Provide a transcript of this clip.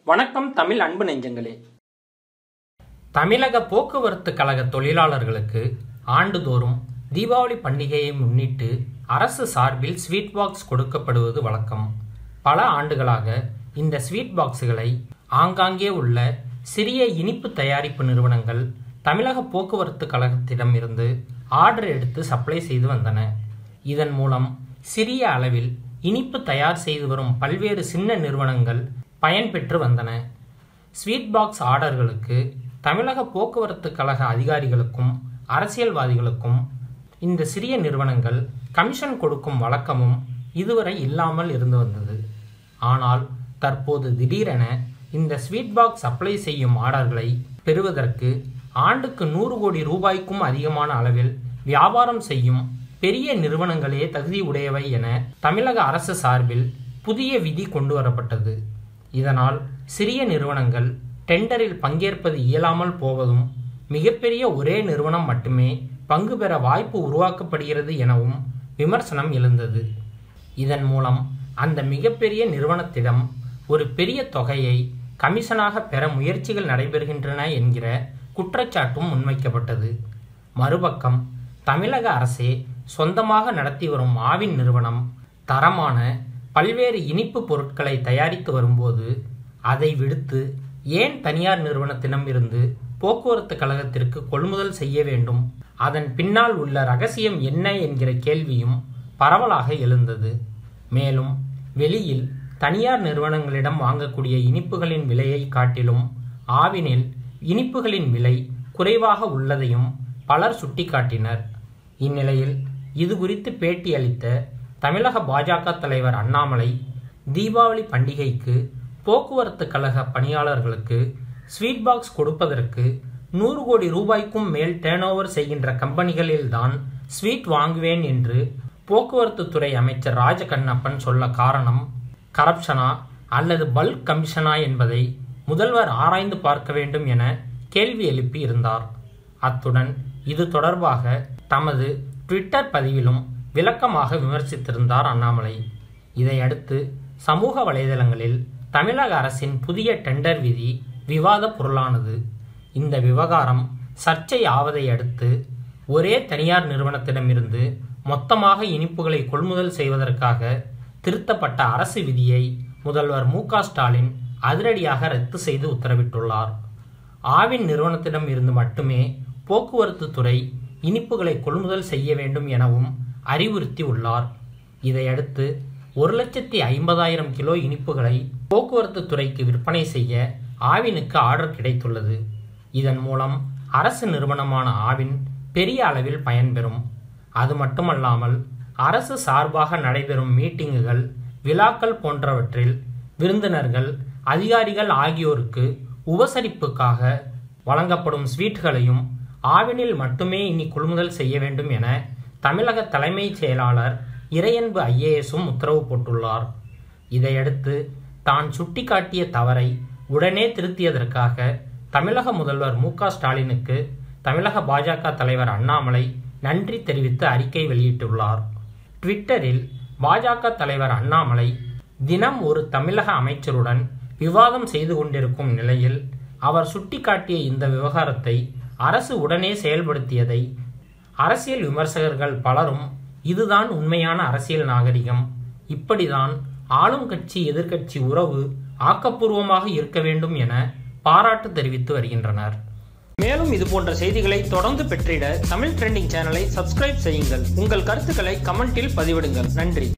வணக்கம் தமிழ் அன்பு நெஞ்சங்களே தமிழக போக்குவரத்து கழக தொழிலாளர்களுக்கு ஆண்டுதோறும் தீபாவளி பண்டிகையை முன்னிட்டு அரசு சார்பில் ஸ்வீட் பாக்ஸ் கொடுக்கப்படுவது வழக்கம் பல ஆண்டுகளாக இந்த ஸ்வீட் பாக்ஸுகளை ஆங்காங்கே உள்ள சிறிய இனிப்பு தயாரிப்பு நிறுவனங்கள் தமிழக போக்குவரத்து கழகத்திடம் இருந்து ஆர்டர் எடுத்து சப்ளை செய்து வந்தன இதன் மூலம் சிறிய அளவில் இனிப்பு தயார் செய்து வரும் பல்வேறு சின்ன நிறுவனங்கள் பயன்பெற்று வந்தன ஸ்வீட் பாக்ஸ் ஆர்டர்களுக்கு தமிழக போக்குவரத்து கழக அதிகாரிகளுக்கும் அரசியல்வாதிகளுக்கும் இந்த சிறிய நிறுவனங்கள் கமிஷன் கொடுக்கும் வழக்கமும் இதுவரை இல்லாமல் இருந்து வந்தது ஆனால் தற்போது திடீரென இந்த ஸ்வீட் பாக்ஸ் சப்ளை செய்யும் ஆர்டர்களை பெறுவதற்கு ஆண்டுக்கு நூறு கோடி ரூபாய்க்கும் அதிகமான அளவில் வியாபாரம் செய்யும் பெரிய நிறுவனங்களே தகுதி உடையவை என தமிழக அரசு சார்பில் புதிய விதி கொண்டு வரப்பட்டது இதனால் சிறிய நிறுவனங்கள் டெண்டரில் பங்கேற்பது இயலாமல் போவதும் மிகப்பெரிய ஒரே நிறுவனம் மட்டுமே பங்கு பெற வாய்ப்பு உருவாக்கப்படுகிறது எனவும் விமர்சனம் எழுந்தது இதன் மூலம் அந்த மிகப்பெரிய நிறுவனத்திடம் ஒரு பெரிய தொகையை கமிஷனாக பெற முயற்சிகள் நடைபெறுகின்றன என்கிற குற்றச்சாட்டும் முன்வைக்கப்பட்டது மறுபக்கம் தமிழக அரசே சொந்தமாக நடத்தி வரும் ஆவின் நிறுவனம் தரமான பல்வேறு இனிப்பு பொருட்களை தயாரித்து வரும்போது அதை விடுத்து ஏன் தனியார் நிறுவனத்திடம் இருந்து போக்குவரத்து கழகத்திற்கு கொள்முதல் செய்ய வேண்டும் அதன் பின்னால் உள்ள ரகசியம் என்ன என்கிற கேள்வியும் பரவலாக எழுந்தது மேலும் வெளியில் தனியார் நிறுவனங்களிடம் வாங்கக்கூடிய இனிப்புகளின் விலையை காட்டிலும் ஆவினில் இனிப்புகளின் விலை குறைவாக உள்ளதையும் பலர் சுட்டிக்காட்டினர் இந்நிலையில் இது குறித்து பேட்டியளித்த தமிழக பாஜக தலைவர் அண்ணாமலை தீபாவளி பண்டிகைக்கு போக்குவரத்து கழக பணியாளர்களுக்கு ஸ்வீட் பாக்ஸ் கொடுப்பதற்கு நூறு கோடி ரூபாய்க்கும் மேல் டேர்ன் ஓவர் செய்கின்ற கம்பெனிகளில்தான் ஸ்வீட் வாங்குவேன் என்று போக்குவரத்து துறை அமைச்சர் ராஜகண்ணப்பன் சொல்ல காரணம் கரப்ஷனா அல்லது பல்க் கமிஷனா என்பதை முதல்வர் ஆராய்ந்து பார்க்க வேண்டும் என கேள்வி எழுப்பி இருந்தார் அத்துடன் இது தொடர்பாக தமது ட்விட்டர் பதிவிலும் விளக்கமாக விமர்சித்திருந்தார் அண்ணாமலை இதையடுத்து சமூக வலைதளங்களில் தமிழக அரசின் புதிய டெண்டர் விதி விவாத பொருளானது இந்த விவகாரம் சர்ச்சை ஆவதை அடுத்து ஒரே தனியார் நிறுவனத்திடமிருந்து மொத்தமாக இனிப்புகளை கொள்முதல் செய்வதற்காக திருத்தப்பட்ட அரசு விதியை முதல்வர் மு ஸ்டாலின் அதிரடியாக ரத்து செய்து உத்தரவிட்டுள்ளார் ஆவின் நிறுவனத்திடம் இருந்து மட்டுமே போக்குவரத்து துறை இனிப்புகளை கொள்முதல் செய்ய வேண்டும் எனவும் அறிவுறுத்தி உள்ளார் இதையடுத்து ஒரு லட்சத்தி ஐம்பதாயிரம் கிலோ இனிப்புகளை போக்குவரத்து துறைக்கு விற்பனை செய்ய ஆவினுக்கு ஆர்டர் கிடைத்துள்ளது இதன் மூலம் அரசு நிறுவனமான ஆவின் பெரிய அளவில் பயன்பெறும் அது மட்டுமல்லாமல் அரசு சார்பாக நடைபெறும் மீட்டிங்குகள் விழாக்கள் போன்றவற்றில் விருந்தினர்கள் அதிகாரிகள் ஆகியோருக்கு உபசரிப்புக்காக வழங்கப்படும் ஸ்வீட்களையும் ஆவினில் மட்டுமே இனி கொள்முதல் செய்ய வேண்டும் என தமிழக தலைமைச் செயலாளர் இறையன்பு ஐஏஎஸும் உத்தரவு போட்டுள்ளார் இதையடுத்து தான் சுட்டிக்காட்டிய தவறை உடனே திருத்தியதற்காக தமிழக முதல்வர் மு ஸ்டாலினுக்கு தமிழக பாஜக தலைவர் அண்ணாமலை நன்றி தெரிவித்து அறிக்கை வெளியிட்டுள்ளார் ட்விட்டரில் பாஜக தலைவர் அண்ணாமலை தினம் ஒரு தமிழக அமைச்சருடன் விவாதம் செய்து கொண்டிருக்கும் நிலையில் அவர் சுட்டிக்காட்டிய இந்த விவகாரத்தை அரசு உடனே செயல்படுத்தியதை அரசியல் விமர்சகர்கள் பலரும் இதுதான் உண்மையான அரசியல் நாகரிகம் இப்படிதான் ஆளும் கட்சி எதிர்க்கட்சி உறவு ஆக்கப்பூர்வமாக இருக்க வேண்டும் என பாராட்டு தெரிவித்து வருகின்றனர் மேலும் இது போன்ற செய்திகளை தொடர்ந்து பெற்றிட தமிழ் ட்ரெண்டிங் சேனலை சப்ஸ்கிரைப் செய்யுங்கள் உங்கள் கருத்துக்களை கமெண்டில் பதிவிடுங்கள் நன்றி